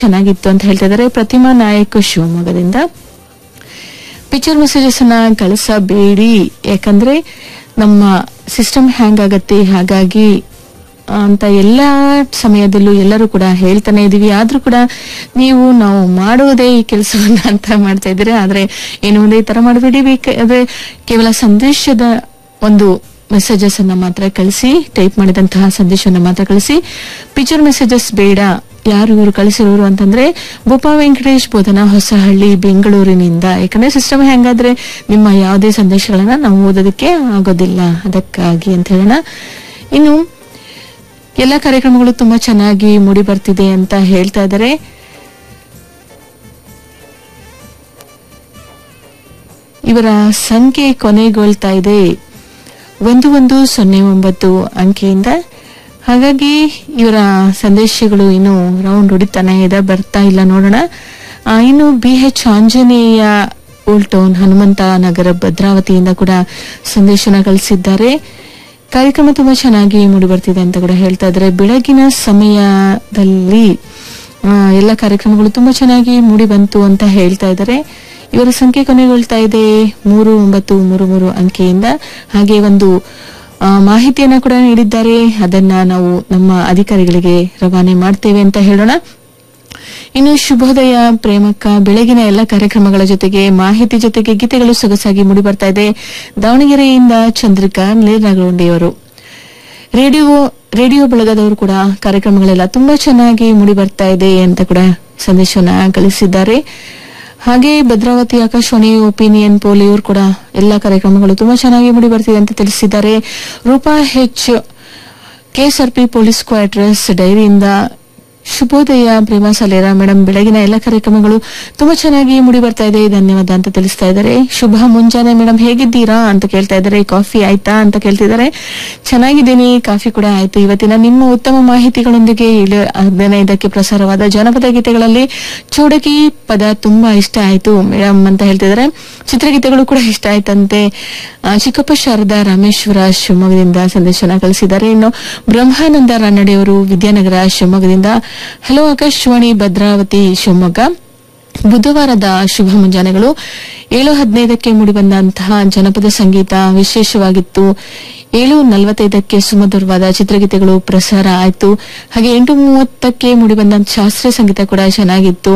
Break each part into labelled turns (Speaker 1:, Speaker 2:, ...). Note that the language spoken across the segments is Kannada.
Speaker 1: ಚೆನ್ನಾಗಿತ್ತು ಅಂತ ಹೇಳ್ತಾ ಇದ್ದಾರೆ ಪ್ರತಿಮಾ ನಾಯಕ್ ಶಿವಮೊಗ್ಗದಿಂದ ಪಿಕ್ಚರ್ ಮೆಸೇಜಸ್ ಅನ್ನ ಕಳಿಸಬೇಡಿ ಯಾಕಂದ್ರೆ ನಮ್ಮ ಸಿಸ್ಟಮ್ ಹ್ಯಾಂಗ್ ಆಗತ್ತೆ ಹಾಗಾಗಿ ಅಂತ ಎಲ್ಲ ಸಮಯದಲ್ಲೂ ಎಲ್ಲರೂ ಕೂಡ ಹೇಳ್ತಾನೆ ಇದೀವಿ ಆದ್ರೂ ಕೂಡ ನೀವು ನಾವು ಮಾಡುವುದೇ ಈ ಕೆಲಸವನ್ನ ಅಂತ ಮಾಡ್ತಾ ಇದ್ದೀರಾ ಆದ್ರೆ ಏನು ಒಂದೇ ಈ ತರ ಮಾಡಬೇಡಿ ಬೇಕಾದ್ರೆ ಕೇವಲ ಸಂದೇಶದ ಒಂದು ಮೆಸೇಜಸ್ ಅನ್ನ ಮಾತ್ರ ಕಳಿಸಿ ಟೈಪ್ ಮಾಡಿದಂತಹ ಸಂದೇಶವನ್ನ ಮಾತ್ರ ಕಳಿಸಿ ಪಿಕ್ಚರ್ ಮೆಸೇಜಸ್ ಬೇಡ ಯಾರು ಇವರು ಕಳಿಸಿರೋರು ಅಂತಂದ್ರೆ ಬೋಪಾ ವೆಂಕಟೇಶ್ ಬೋಧನಾ ಹೊಸಹಳ್ಳಿ ಬೆಂಗಳೂರಿನಿಂದ ಯಾಕಂದ್ರೆ ಸಿಸ್ಟಮ್ ಹೆಂಗಾದ್ರೆ ನಿಮ್ಮ ಯಾವುದೇ ಸಂದೇಶಗಳನ್ನ ನಾವು ಓದೋದಕ್ಕೆ ಆಗೋದಿಲ್ಲ ಅದಕ್ಕಾಗಿ ಅಂತ ಹೇಳೋಣ ಇನ್ನು ಎಲ್ಲ ಕಾರ್ಯಕ್ರಮಗಳು ತುಂಬಾ ಚೆನ್ನಾಗಿ ಮೂಡಿ ಬರ್ತಿದೆ ಅಂತ ಹೇಳ್ತಾ ಇದ್ದಾರೆ ಇವರ ಸಂಖ್ಯೆ ಕೊನೆಗೊಳ್ತಾ ಇದೆ ಒಂದು ಒಂದು ಸೊನ್ನೆ ಒಂಬತ್ತು ಅಂಕೆಯಿಂದ ಹಾಗಾಗಿ ಇವರ ಸಂದೇಶಗಳು ಇನ್ನು ರೌಂಡ್ ಹೊಡಿತಾನೆ ಇದೆ ಬರ್ತಾ ಇಲ್ಲ ನೋಡೋಣ ಆ, ಇನ್ನು B H Anjaneya old town Hanumantha Nagara ಭದ್ರಾವತಿಯಿಂದ ಕೂಡ ಸಂದೇಶನ ಕಳಿಸಿದ್ದಾರೆ ಕಾರ್ಯಕ್ರಮ ತುಂಬಾ ಚೆನ್ನಾಗಿ ಮೂಡಿ ಬರ್ತಿದೆ ಅಂತ ಕೂಡ ಹೇಳ್ತಾ ಇದ್ದಾರೆ ಬೆಳಗಿನ ಸಮಯದಲ್ಲಿ ಆ, ಎಲ್ಲ ಕಾರ್ಯಕ್ರಮಗಳು ತುಂಬಾ ಚೆನ್ನಾಗಿ ಮೂಡಿ ಬಂತು ಅಂತ ಹೇಳ್ತಾ ಇದ್ದಾರೆ ಇವರ ಸಂಖ್ಯೆ ಕೊನೆಗೊಳ್ತಾ ಇದೆ ಮೂರು ಒಂಬತ್ತು ಮೂರು ಮೂರು ಅಂಕೆಯಿಂದ ಹಾಗೆ ಒಂದು ಆ, ಮಾಹಿತಿಯನ್ನ ಕೂಡ ನೀಡಿದ್ದಾರೆ ಅದನ್ನ ನಾವು ನಮ್ಮ ಅಧಿಕಾರಿಗಳಿಗೆ ರವಾನೆ ಮಾಡ್ತೇವೆ ಅಂತ ಹೇಳೋಣ ಇನ್ನು ಶುಭೋದಯ ಪ್ರೇಮಕ್ಕ ಬೆಳಗಿನ ಎಲ್ಲ ಕಾರ್ಯಕ್ರಮಗಳ ಜೊತೆಗೆ ಮಾಹಿತಿ ಜೊತೆಗೆ ಗೀತೆಗಳು ಸೊಗಸಾಗಿ ಮೂಡಿ ಬರ್ತಾ ಇದೆ ದಾವಣಗೆರೆಯಿಂದ ಚಂದ್ರಿಕಾ ನೀರ್ನಗುಂಡಿಯವರು ರೇಡಿಯೋ ರೇಡಿಯೋ ಬಳಗದವರು ಕೂಡ ಕಾರ್ಯಕ್ರಮಗಳೆಲ್ಲ ತುಂಬಾ ಚೆನ್ನಾಗಿ ಮೂಡಿ ಬರ್ತಾ ಇದೆ ಅಂತ ಕೂಡ ಸಂದೇಶವನ್ನ ಕಳಿಸಿದ್ದಾರೆ ಹಾಗೆ ಭದ್ರಾವತಿ ಆಕಾಶವಾಣಿ ಒಪಿನಿಯನ್ ಪೋಲಿಯವರು ಕೂಡ ಎಲ್ಲ ಕಾರ್ಯಕ್ರಮಗಳು ತುಂಬಾ ಚೆನ್ನಾಗಿ ಮೂಡಿ ಬರ್ತಿದೆ ಅಂತ ತಿಳಿಸಿದ್ದಾರೆ Roopa H KSRP police quarters ಡೈರಿಯಿಂದ ಶುಭೋದಯ ಪ್ರೇಮ ಸಲೇರ ಮೇಡಮ್ ಬೆಳಗಿನ ಎಲ್ಲ ಕಾರ್ಯಕ್ರಮಗಳು ತುಂಬಾ ಚೆನ್ನಾಗಿ ಮೂಡಿ ಬರ್ತಾ ಇದೆ ಧನ್ಯವಾದ ಅಂತ ತಿಳಿಸ್ತಾ ಇದ್ದಾರೆ ಶುಭ ಮುಂಜಾನೆ ಮೇಡಮ್ ಹೇಗಿದ್ದೀರಾ ಅಂತ ಕೇಳ್ತಾ ಇದ್ದಾರೆ ಕಾಫಿ ಆಯ್ತಾ ಅಂತ ಕೇಳ್ತಿದ್ದಾರೆ ಚೆನ್ನಾಗಿದ್ದೀನಿ ಕಾಫಿ ಕೂಡ ಆಯ್ತು ಇವತ್ತಿನ ನಿಮ್ಮ ಉತ್ತಮ ಮಾಹಿತಿಗಳೊಂದಿಗೆ ಏಳು ಹದಿನೈದಕ್ಕೆ ಪ್ರಸಾರವಾದ ಜನಪದ ಗೀತೆಗಳಲ್ಲಿ ಚೌಡಕಿ ಪದ ತುಂಬಾ ಇಷ್ಟ ಆಯ್ತು ಮೇಡಮ್ ಅಂತ ಹೇಳ್ತಿದ್ದಾರೆ ಚಿತ್ರಗೀತೆಗಳು ಕೂಡ ಇಷ್ಟ ಆಯ್ತಂತೆ ಆ, ಚಿಕ್ಕಪ್ಪ ಶಾರದಾ ರಾಮೇಶ್ವರ ಶಿವಮೊಗ್ಗದಿಂದ ಸಂದೇಶನ ಕಳಿಸಿದ್ದಾರೆ ಇನ್ನು ಬ್ರಹ್ಮಾನಂದ ರಾನಡೆಯವರು ವಿದ್ಯಾನಗರ ಶಿವಮೊಗ್ಗದಿಂದ ಹಲೋ ಆಕಾಶವಾಣಿ ಭದ್ರಾವತಿ ಶಿವಮೊಗ್ಗ ಬುಧವಾರದ ಶುಭ ಮುಂಜಾನೆಗಳು ಏಳು ಹದಿನೈದಕ್ಕೆ ಮೂಡಿಬಂದಂತಹ ಜನಪದ ಸಂಗೀತ ವಿಶೇಷವಾಗಿತ್ತು ಏಳು ನಲವತ್ತೈದಕ್ಕೆ ಸುಮಧುರವಾದ ಚಿತ್ರಗೀತೆಗಳು ಪ್ರಸಾರ ಆಯಿತು ಹಾಗೆ ಎಂಟು ಮೂವತ್ತಕ್ಕೆ ಮೂಡಿಬಂದ ಶಾಸ್ತ್ರೀಯ ಸಂಗೀತ ಕೂಡ ಚೆನ್ನಾಗಿತ್ತು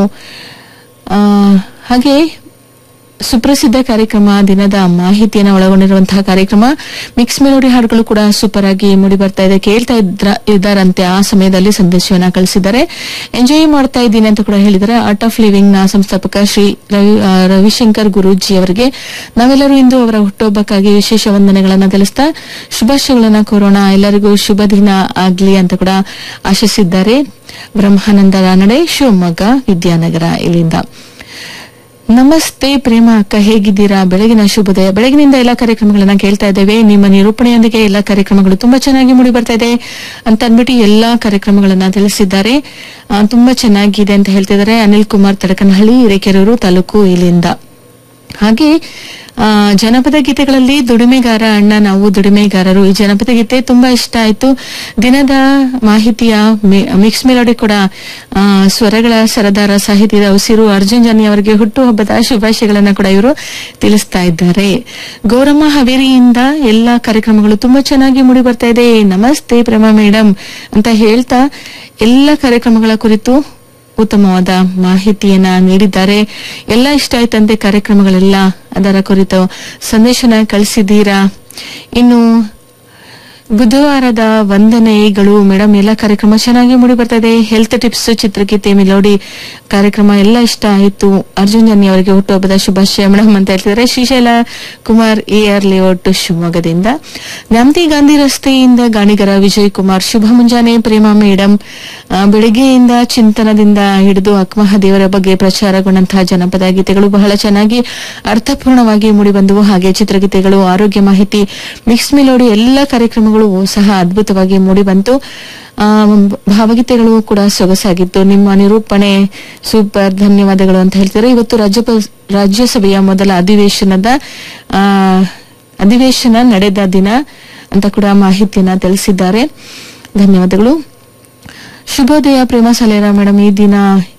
Speaker 1: ಆ, ಹಾಗೆ ಸುಪ್ರಸಿದ್ಧ ಕಾರ್ಯಕ್ರಮ ದಿನದ ಮಾಹಿತಿಯನ್ನು ಒಳಗೊಂಡಿರುವಂತಹ ಕಾರ್ಯಕ್ರಮ ಮಿಕ್ಸ್ ಮೆಲೋಡಿ ಹಾಡುಗಳು ಕೂಡ ಸೂಪರ್ ಆಗಿ ಮೂಡಿ ಬರ್ತಾ ಇದೆ ಕೇಳ್ತಾ ಇದ್ರ ಇದ್ದಾರಂತೆ ಆ ಸಮಯದಲ್ಲಿ ಸಂದೇಶವನ್ನ ಕಳಿಸಿದ್ದಾರೆ ಎಂಜಾಯ್ ಮಾಡ್ತಾ ಇದ್ದೀನಿ ಅಂತ ಕೂಡ ಹೇಳಿದ್ದಾರೆ ಆರ್ಟ್ ಆಫ್ ಲಿವಿಂಗ್ ನ ಸಂಸ್ಥಾಪಕ ಶ್ರೀ ರವಿ ಆ, ರವಿಶಂಕರ್ ಗುರೂಜಿ ಅವರಿಗೆ ನಾವೆಲ್ಲರೂ ಇಂದು ಅವರ ಹುಟ್ಟುಹಬ್ಬಕ್ಕಾಗಿ ವಿಶೇಷ ವಂದನೆಗಳನ್ನ ತಿಳಿಸ್ತಾ ಶುಭಾಶಯಗಳನ್ನ ಕೋರೋಣ ಎಲ್ಲರಿಗೂ ಶುಭ ದಿನ ಆಗ್ಲಿ ಅಂತ ಕೂಡ ಆಶಿಸಿದ್ದಾರೆ ಬ್ರಹ್ಮಾನಂದ ರಾನಡೆ ಶಿವಮೊಗ್ಗ ವಿದ್ಯಾನಗರ ಇಲ್ಲಿಂದ ನಮಸ್ತೆ ಪ್ರೇಮ ಅಕ್ಕ ಹೇಗಿದ್ದೀರಾ ಬೆಳಗಿನ ಶುಭೋದಯ ಬೆಳಗಿನಿಂದ ಎಲ್ಲ ಕಾರ್ಯಕ್ರಮಗಳನ್ನ ಕೇಳ್ತಾ ಇದ್ದೇವೆ ನಿಮ್ಮ ನಿರೂಪಣೆಯೊಂದಿಗೆ ಎಲ್ಲ ಕಾರ್ಯಕ್ರಮಗಳು ತುಂಬಾ ಚೆನ್ನಾಗಿ ಮೂಡಿ ಬರ್ತಾ ಇದೆ ಅಂತ ಅಂದ್ಬಿಟ್ಟು ಎಲ್ಲಾ ಕಾರ್ಯಕ್ರಮಗಳನ್ನ ತಿಳಿಸಿದ್ದಾರೆ ಆ, ತುಂಬಾ ಚೆನ್ನಾಗಿದೆ ಅಂತ ಹೇಳ್ತಿದ್ದಾರೆ ಅನಿಲ್ ಕುಮಾರ್ ತಡಕನಹಳ್ಳಿ ಹಿರೇಕೆರೂರು ತಾಲೂಕು ಇಲ್ಲಿಂದ ಹಾಗೆ ಆ, ಜನಪದ ಗೀತೆಗಳಲ್ಲಿ ದುಡಿಮೆಗಾರ ಅಣ್ಣ ನಾವು ದುಡಿಮೆಗಾರರು ಈ ಜನಪದ ಗೀತೆ ತುಂಬಾ ಇಷ್ಟ ಆಯ್ತು ದಿನದ ಮಾಹಿತಿಯ ಮಿ- ಮಿಕ್ಸ್ ಮೆಲೋಡಿ ಕೂಡ ಆ, ಸ್ವರಗಳ ಸರದಾರ ಸಾಹಿತ್ಯದ ಉಸಿರು ಅರ್ಜುನ್ ಜಾನಿ ಅವರಿಗೆ ಹುಟ್ಟುಹಬ್ಬದ ಶುಭಾಶಯಗಳನ್ನ ಕೂಡ ಇವರು ತಿಳಿಸ್ತಾ ಇದ್ದಾರೆ ಗೌರಮ್ಮ ಹಾವೇರಿಯಿಂದ ಎಲ್ಲಾ ಕಾರ್ಯಕ್ರಮಗಳು ತುಂಬಾ ಚೆನ್ನಾಗಿ ಮೂಡಿ ಬರ್ತಾ ಇದೆ ನಮಸ್ತೆ ಪ್ರೇಮ ಮೇಡಮ್ ಅಂತ ಹೇಳ್ತಾ ಎಲ್ಲ ಕಾರ್ಯಕ್ರಮಗಳ ಕುರಿತು ಉತ್ತಮವಾದ ಮಾಹಿತಿಯನ್ನ ನೀಡಿದ್ದಾರೆ ಎಲ್ಲ ಇಷ್ಟ ಆಯ್ತಂತೆ ಕಾರ್ಯಕ್ರಮಗಳೆಲ್ಲ ಅದರ ಕುರಿತು ಸಂದೇಶನ ಕಳಿಸಿದ್ದೀರಾ ಇನ್ನು ಬುಧವಾರದ ವಂದನೆಗಳು ಮೇಡಮ್ ಎಲ್ಲ ಕಾರ್ಯಕ್ರಮ ಚೆನ್ನಾಗಿ ಮೂಡಿ ಬರ್ತಾ ಇದೆ ಹೆಲ್ತ್ ಟಿಪ್ಸ್ ಚಿತ್ರಗೀತೆ ಮೆಲೋಡಿ ಕಾರ್ಯಕ್ರಮ ಎಲ್ಲ ಇಷ್ಟ ಆಯಿತು ಅರ್ಜುನ್ ಜನ್ನಿ ಅವರಿಗೆ ಹುಟ್ಟುಹಬ್ಬದ ಶುಭಾಶಯ ಮೇಡಮ್ ಅಂತ ಹೇಳ್ತಿದ್ದಾರೆ Srishaila Kumar A R layout ಶಿವಮೊಗ್ಗದಿಂದ ನ್ಯಾಮತಿ ಗಾಂಧಿ ರಸ್ತೆಯಿಂದ ಗಾಣಿಗರ ವಿಜಯ್ ಕುಮಾರ್ ಶುಭ ಮುಂಜಾನೆ ಪ್ರೇಮ ಮೇಡಮ್ ಆ, ಬೆಳಗ್ಗೆಯಿಂದ ಚಿಂತನದಿಂದ ಹಿಡಿದು ಅಕ್ಮಹ ದೇವರ ಬಗ್ಗೆ ಪ್ರಚಾರಗೊಂಡಂತಹ ಜನಪದ ಗೀತೆಗಳು ಬಹಳ ಚೆನ್ನಾಗಿ ಅರ್ಥಪೂರ್ಣವಾಗಿ ಮೂಡಿಬಂದವು ಹಾಗೆ ಚಿತ್ರಗೀತೆಗಳು ಆರೋಗ್ಯ ಮಾಹಿತಿ ಮಿಕ್ಸ್ ಮೆಲೋಡಿ ಎಲ್ಲ ಕಾರ್ಯಕ್ರಮಗಳು ಸಹ ಅದ್ಭುತವಾಗಿ ಮೂಡಿಬಂತು ಆ, ಭಾವಗೀತೆಗಳು ಕೂಡ ಸೊಗಸಾಗಿತ್ತು ನಿಮ್ಮ ನಿರೂಪಣೆ ಸೂಪರ್ ಧನ್ಯವಾದಗಳು ಅಂತ ಹೇಳ್ತಾರೆ ಇವತ್ತು ರಾಜ್ಯಪ ರಾಜ್ಯಸಭೆಯ ಮೊದಲ ಅಧಿವೇಶನದ ಆ, ಅಧಿವೇಶನ ನಡೆದ ದಿನ ಅಂತ ಕೂಡ ಮಾಹಿತಿಯನ್ನ ತಿಳಿಸಿದ್ದಾರೆ ಧನ್ಯವಾದಗಳು ಶುಭೋದಯ ಪ್ರೇಮ ಸಲೇರ ಮೇಡಮ್ ಈ ದಿನ